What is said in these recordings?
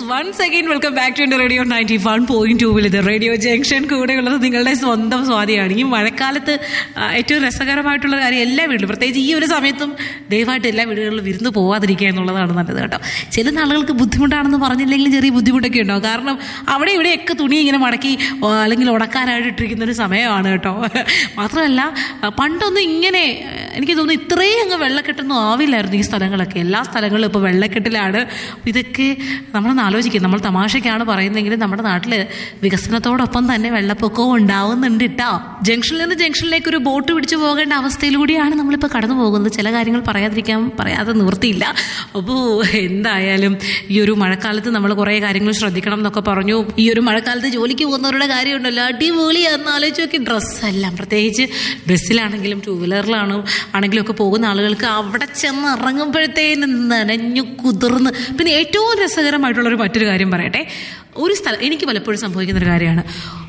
once again welcome back to radio ninety one point ടൂവിൽ ഇത് radio junction കൂടെയുള്ളത് നിങ്ങളുടെ സ്വന്തം സ്വാതിയാണ് ഈ മഴക്കാലത്ത് ആ, ഏറ്റവും രസകരമായിട്ടുള്ള കാര്യം എല്ലാ വീട്ടിലും പ്രത്യേകിച്ച് ഈ ഒരു സമയത്തും ദയവായിട്ട് എല്ലാ വീടുകളിലും വിരുന്ന് പോവാതിരിക്കുക എന്നുള്ളതാണ് നല്ലത് കേട്ടോ ചില നാളുകൾക്ക് ബുദ്ധിമുട്ടാണെന്ന് പറഞ്ഞില്ലെങ്കിൽ ചെറിയ ബുദ്ധിമുട്ടൊക്കെ ഉണ്ടാവും കാരണം അവിടെ ഇവിടെയൊക്കെ തുണി ഇങ്ങനെ മടക്കി ആ, അല്ലെങ്കിൽ ഉണക്കാനായിട്ട് ഇട്ടിരിക്കുന്ന ഒരു സമയമാണ് കേട്ടോ മാത്രമല്ല ആ, പണ്ടൊന്നും ഇങ്ങനെ ആ, എനിക്ക് തോന്നുന്നു ഇത്രയും അങ്ങ് വെള്ളക്കെട്ടൊന്നും ആവില്ലായിരുന്നു ഈ സ്ഥലങ്ങളൊക്കെ എല്ലാ സ്ഥലങ്ങളിലും ഇപ്പോൾ വെള്ളക്കെട്ടിലാണ് ഇതൊക്കെ നമ്മളൊന്ന് ആലോചിക്കും നമ്മൾ തമാശയ്ക്കാണ് പറയുന്നതെങ്കിലും നമ്മുടെ നാട്ടിൽ വികസനത്തോടൊപ്പം തന്നെ വെള്ളപ്പൊക്കവും ഉണ്ടാവുന്നുണ്ട് കേട്ടോ ജംഗ്ഷനിൽ നിന്ന് ജംഗ്ഷനിലേക്ക് ഒരു ബോട്ട് പിടിച്ചു പോകേണ്ട അവസ്ഥയിലൂടെയാണ് നമ്മളിപ്പോൾ കടന്നു പോകുന്നത് ചില കാര്യങ്ങൾ പറയാതിരിക്കാൻ പറയാതെ നിവൃത്തിയില്ല അപ്പോൾ എന്തായാലും ഈ ഒരു മഴക്കാലത്ത് നമ്മൾ കുറേ കാര്യങ്ങൾ ശ്രദ്ധിക്കണം എന്നൊക്കെ പറഞ്ഞു ഈ ഒരു മഴക്കാലത്ത് ജോലിക്ക് പോകുന്നവരുടെ കാര്യമുണ്ടല്ലോ അടിപൊളിയാന്ന് ആലോചിച്ച് നോക്കി ഡ്രസ്സെല്ലാം പ്രത്യേകിച്ച് ബസ്സിലാണെങ്കിലും ടൂ വീലറിലാണ് ആണെങ്കിലും ഒക്കെ പോകുന്ന ആളുകൾക്ക് അവിടെ ചെന്ന് ഇറങ്ങുമ്പോഴത്തേനും നനഞ്ഞു കുതിർന്ന് പിന്നെ ഏറ്റവും രസകരമായിട്ടുള്ളൊരു മറ്റൊരു കാര്യം പറയട്ടെ ഒരു സ്ഥലം എനിക്ക് പലപ്പോഴും സംഭവിക്കുന്ന ഒരു കാര്യമാണ്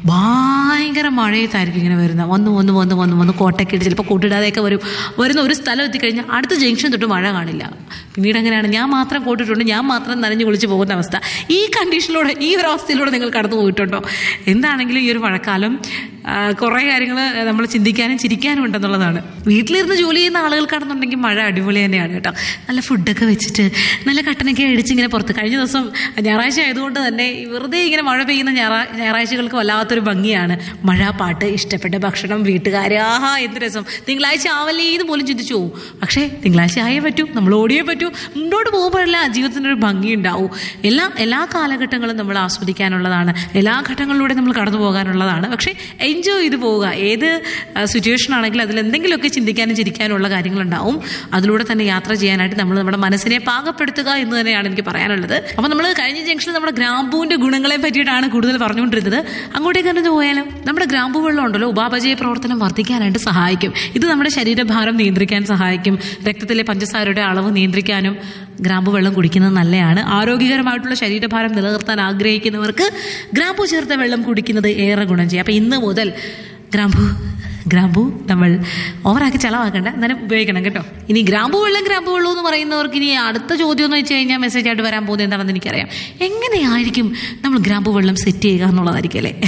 ഭയങ്കര മഴയത്തായിരിക്കും ഇങ്ങനെ വരുന്നത് വന്ന് വന്ന് വന്ന് വന്ന് വന്ന് കോട്ടയൊക്കെ ഇട്ട് ചിലപ്പോൾ കൂട്ടിടാതെയൊക്കെ വരും വരുന്ന ഒരു സ്ഥലം എത്തിക്കഴിഞ്ഞാൽ അടുത്ത ജംഗ്ഷൻ തൊട്ട് മഴ കാണില്ല പിന്നീട് അങ്ങനെയാണ് ഞാൻ മാത്രം കോട്ടിട്ടുണ്ട് ഞാൻ മാത്രം നനഞ്ഞു കുളിച്ച് പോകുന്ന അവസ്ഥ ഈ കണ്ടീഷനിലൂടെ ഈ ഒരു അവസ്ഥയിലൂടെ നിങ്ങൾ കടന്നു പോയിട്ടുണ്ടോ എന്താണെങ്കിലും ഈ ഒരു മഴക്കാലം ആ, കുറേ കാര്യങ്ങൾ നമ്മൾ ചിന്തിക്കാനും ചിരിക്കാനും ഉണ്ടെന്നുള്ളതാണ് വീട്ടിലിരുന്ന് ജോലി ചെയ്യുന്ന ആളുകൾക്കാണെന്നുണ്ടെങ്കിൽ മഴ അടിപൊളി തന്നെയാണ് കേട്ടോ നല്ല ഫുഡൊക്കെ വെച്ചിട്ട് നല്ല കട്ടനൊക്കെ അടിച്ച് ഇങ്ങനെ പുറത്ത് കഴിഞ്ഞ ദിവസം ഞായറാഴ്ച ആയതുകൊണ്ട് തന്നെ വെറുതെ ഇങ്ങനെ മഴ പെയ്യുന്ന ഞായറാ ഞായറാഴ്ചകൾക്ക് വല്ലാത്തൊരു ഭംഗിയാണ് മഴ പാട്ട് ഇഷ്ടപ്പെട്ട ഭക്ഷണം വീട്ടുകാർ ആഹാ എന്ത് രസം തിങ്കളാഴ്ച ആവല്ലേ എന്ന് പോലും ചിന്തിച്ചു പോകും പക്ഷേ തിങ്കളാഴ്ച ആയേ പറ്റൂ നമ്മൾ ഓടിയേ പറ്റൂ മുന്നോട്ട് പോകുമ്പോഴല്ല ജീവിതത്തിനൊരു ഭംഗി ഉണ്ടാവും എല്ലാ എല്ലാ കാലഘട്ടങ്ങളും നമ്മൾ ആസ്വദിക്കാനുള്ളതാണ് എല്ലാ ഘട്ടങ്ങളിലൂടെ നമ്മൾ കടന്നു പോകാനുള്ളതാണ് പക്ഷേ എൻജോയ് ചെയ്ത് പോവുക ഏത് സിറ്റുവേഷൻ ആണെങ്കിലും അതിൽ എന്തെങ്കിലുമൊക്കെ ചിന്തിക്കാനും ചിരിക്കാനുള്ള കാര്യങ്ങളുണ്ടാവും അതിലൂടെ തന്നെ യാത്ര ചെയ്യാനായിട്ട് നമ്മൾ നമ്മുടെ മനസ്സിനെ പാകപ്പെടുത്തുക എന്ന് തന്നെയാണ് എനിക്ക് പറയാനുള്ളത് അപ്പോൾ നമ്മൾ കഴിഞ്ഞ ജംഗ്ഷനിൽ നമ്മുടെ ഗ്രാമ്പൂവിൻ്റെ ഗുണങ്ങളെ പറ്റിയിട്ടാണ് കൂടുതൽ പറഞ്ഞുകൊണ്ടിരുന്നത് അങ്ങോട്ടേക്ക് തന്നെ പോയാലും നമ്മുടെ ഗ്രാമ്പൂ വെള്ളം ഉണ്ടല്ലോ ഉപാപചയ പ്രവർത്തനം വർദ്ധിക്കാനായിട്ട് സഹായിക്കും ഇത് നമ്മുടെ ശരീരഭാരം നിയന്ത്രിക്കാൻ സഹായിക്കും രക്തത്തിലെ പഞ്ചസാരയുടെ അളവ് നിയന്ത്രിക്കാനും ഗ്രാമ്പു വെള്ളം കുടിക്കുന്നത് നല്ലതാണ് ആരോഗ്യകരമായിട്ടുള്ള ശരീരഭാരം നിലനിർത്താൻ ആഗ്രഹിക്കുന്നവർക്ക് ഗ്രാമ്പു ചേർത്ത വെള്ളം കുടിക്കുന്നത് ഏറെ ഗുണം ചെയ്യും അപ്പം ഇന്ന് മുതൽ ഗ്രാമ്പു ഗ്രാമ്പു നമ്മൾ ഓവറാക്കി ചളവാക്കണ്ട എന്നാലും ഉപയോഗിക്കണം കേട്ടോ ഇനി ഗ്രാമ്പു വെള്ളം ഗ്രാമ്പു വെള്ളം എന്ന് പറയുന്നവർക്ക് ഇനി അടുത്ത ചോദ്യം എന്ന് വെച്ച് കഴിഞ്ഞാൽ മെസ്സേജ് ആയിട്ട് വരാൻ പോകുന്നത് എന്താണെന്ന് എനിക്കറിയാം എങ്ങനെയായിരിക്കും നമ്മൾ ഗ്രാമ്പു വെള്ളം സെറ്റ് ചെയ്യുക എന്നുള്ളതായിരിക്കും അല്ലേ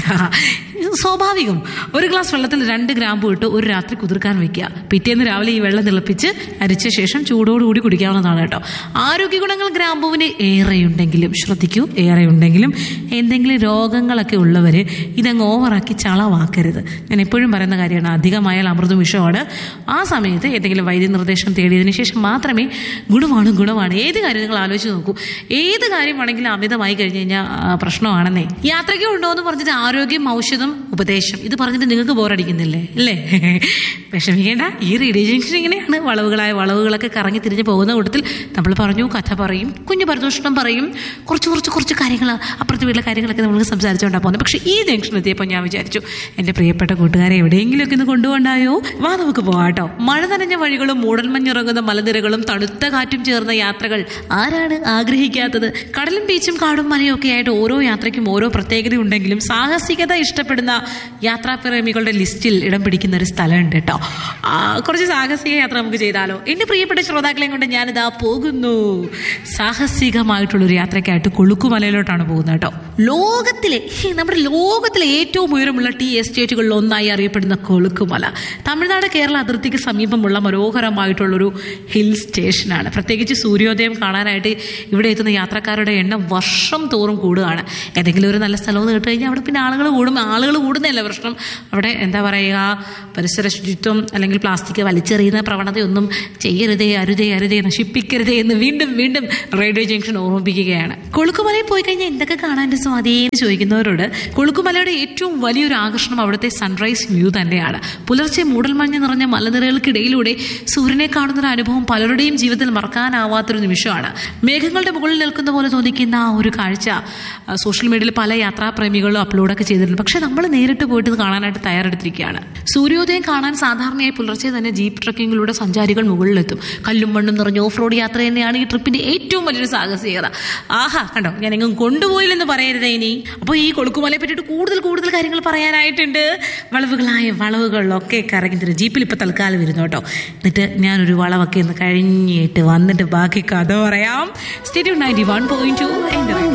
സ്വാഭാവികം ഒരു ഗ്ലാസ് വെള്ളത്തിൽ രണ്ട് ഗ്രാമ്പു ഇട്ട് ഒരു രാത്രി കുതിർക്കാൻ വെക്കുക പിറ്റേന്ന് രാവിലെ ഈ വെള്ളം തിളപ്പിച്ച് അരിച്ച ശേഷം ചൂടോടുകൂടി കുടിക്കാവുന്നതാണ് കേട്ടോ ആരോഗ്യ ഗുണങ്ങൾ ഗ്രാമ്പുവിന് ഏറെയുണ്ടെങ്കിലും ശ്രദ്ധിക്കൂ ഏറെയുണ്ടെങ്കിലും എന്തെങ്കിലും രോഗങ്ങളൊക്കെ ഉള്ളവർ ഇതങ്ങ് ഓവറാക്കി ചളവാക്കരുത് ഞാൻ എപ്പോഴും പറയുന്ന കാര്യമാണ് അധികമായാൽ അമൃതും വിഷമാണ് ആ സമയത്ത് ഏതെങ്കിലും വൈദ്യനിർദ്ദേശം തേടിയതിനു ശേഷം മാത്രമേ ഗുണമാണ് ഗുണമാണ് ഏത് കാര്യം നിങ്ങൾ ആലോചിച്ച് നോക്കൂ ഏത് കാര്യമാണെങ്കിലും അമിതമായി കഴിഞ്ഞ് കഴിഞ്ഞാൽ ആ, പ്രശ്നമാണെന്നേ യാത്രയ്ക്ക് ഉണ്ടോ എന്ന് പറഞ്ഞിട്ട് ആരോഗ്യം ഔഷധം ഉപദേശം ഇത് പറഞ്ഞിട്ട് നിങ്ങൾക്ക് ബോറടിക്കുന്നില്ലേ അല്ലേ വിഷമിക്കേണ്ട ഈ റേഡിയോ ജംഗ്ഷൻ ഇങ്ങനെയാണ് വളവുകളായ വളവുകളൊക്കെ കറങ്ങി തിരിഞ്ഞ് പോകുന്ന കൂട്ടത്തിൽ നമ്മൾ പറഞ്ഞു കഥ പറയും കുഞ്ഞു പരദൂഷണം പറയും കുറച്ച് കുറച്ച് കുറച്ച് കാര്യങ്ങൾ അപ്പുറത്തെ വീട്ടിലെ കാര്യങ്ങളൊക്കെ നമ്മൾ സംസാരിച്ചുകൊണ്ടാണ് പോകുന്നത് പക്ഷേ ഈ ജംഗ്ഷൻ എത്തിയപ്പോൾ ഞാൻ വിചാരിച്ചു എൻ്റെ പ്രിയപ്പെട്ട കൂട്ടുകാരെ എവിടെയെങ്കിലുമൊക്കെ ഒന്ന് കൊണ്ടുപോകണ്ടായോ വാ നമുക്ക് പോവാട്ടോ മഴ നനഞ്ഞ വഴികളും മൂടൽമഞ്ഞിറങ്ങുന്ന മലനിരകളും തണുത്ത കാറ്റും ചേർന്ന യാത്രകൾ ആരാണ് ആഗ്രഹിക്കാത്തത് കടലും ബീച്ചും കാടും മലയും ഒക്കെ ആയിട്ട് ഓരോ യാത്രയ്ക്കും ഓരോ പ്രത്യേകത ഉണ്ടെങ്കിലും സാഹസികത ഇഷ്ടപ്പെടുന്ന യാത്രാപ്രേമികളുടെ ലിസ്റ്റിൽ ഇടം പിടിക്കുന്ന ഒരു സ്ഥലമുണ്ട് കേട്ടോ ആ, കുറച്ച് സാഹസിക യാത്ര നമുക്ക് ചെയ്താലോ എൻ്റെ പ്രിയപ്പെട്ട ശ്രോതാക്കളെയും കൊണ്ട് ഞാനിതാ പോകുന്നു സാഹസികമായിട്ടുള്ളൊരു യാത്രയ്ക്കായിട്ട് കൊളുക്കുമലയിലോട്ടാണ് പോകുന്നത് കേട്ടോ ലോകത്തിലെ ഹേ, നമ്മുടെ ലോകത്തിലെ ഏറ്റവും ഉയരമുള്ള ടീ എസ്റ്റേറ്റുകളിൽ ഒന്നായി അറിയപ്പെടുന്ന കൊളുക്കുമല തമിഴ്നാട് കേരള അതിർത്തിക്ക് സമീപമുള്ള മനോഹരമായിട്ടുള്ളൊരു ഹിൽ സ്റ്റേഷനാണ് പ്രത്യേകിച്ച് സൂര്യോദയം കാണാനായിട്ട് ഇവിടെ എത്തുന്ന യാത്രക്കാരുടെ എണ്ണം വർഷം തോറും കൂടുകയാണ് ഏതെങ്കിലും ഒരു നല്ല സ്ഥലം എന്ന് കേട്ട് കഴിഞ്ഞാൽ അവിടെ പിന്നെ ആളുകൾ കൂടും ആളുകൾ കൂടുന്നതല്ല പ്രശ്നം അവിടെ എന്താ പറയുക പരിസര ശുചിത്വം അല്ലെങ്കിൽ പ്ലാസ്റ്റിക് വലിച്ചെറിയുന്ന പ്രവണതയൊന്നും ചെയ്യരുതേ അരുതേ അരുതേ നശിപ്പിക്കരുതേ എന്ന് വീണ്ടും വീണ്ടും റേഡിയോ ജംഗ്ഷൻ ഓർമ്മിപ്പിക്കുകയാണ് കൊളുക്കുമലയിൽ പോയി കഴിഞ്ഞാൽ എന്തൊക്കെ കാണാൻ സ്വാധീനം ചോദിക്കുന്നവരോട് കൊളുക്കുമലയുടെ ഏറ്റവും വലിയൊരു ആകർഷണം അവിടുത്തെ സൺറൈസ് വ്യൂ തന്നെയാണ് പുലർച്ചെ മൂടൽമഞ്ഞ് നിറഞ്ഞ മലനിരകൾക്കിടയിലൂടെ സൂര്യനെ കാണുന്ന ഒരു അനുഭവം പലരുടെയും ജീവിതത്തിൽ മറക്കാനാവാത്തൊരു നിമിഷമാണ് മേഘങ്ങളുടെ മുകളിൽ നിൽക്കുന്ന പോലെ തോന്നിക്കുന്ന ആ ഒരു കാഴ്ച ആ, സോഷ്യൽ മീഡിയയിൽ പല യാത്രാപ്രേമികളും അപ്ലോഡൊക്കെ ചെയ്തിട്ടുണ്ട് പക്ഷെ നമ്മൾ നേരിട്ട് പോയിട്ട് ഇത് കാണാനായിട്ട് തയ്യാറെടുത്തിരിക്കുകയാണ് സൂര്യോദയം കാണാൻ സാധാരണയായി പുലർച്ചെ തന്നെ ജീപ്പ് ട്രക്കിങ്ങിലൂടെ സഞ്ചാരികൾ മുകളിലെത്തും കല്ലും മണ്ണും നിറഞ്ഞ ഓഫ് റോഡ് യാത്ര തന്നെയാണ് ഈ ട്രിപ്പിന്റെ ഏറ്റവും വലിയൊരു സാഹസികത ആഹാ കണ്ടോ ഞാൻ എങ്ങും കൊണ്ടുപോയില്ലെന്ന് പറയരുതേ ഇനി അപ്പോൾ ഈ കൊളുക്കുമലയെ പറ്റിയിട്ട് കൂടുതൽ കൂടുതൽ കാര്യങ്ങൾ പറയാനായിട്ടുണ്ട് വളവുകളായ വളവുകളിലൊക്കെ കറങ്ങി തരും ജീപ്പിൽ ഇപ്പൊ തൽക്കാലം വരുന്നു കേട്ടോ എന്നിട്ട് ഞാനൊരു വളവൊക്കെ ഒന്ന് കഴിഞ്ഞിട്ട് വന്നിട്ട് ബാക്കി കഥ പറയാം stay tuned ninety one point to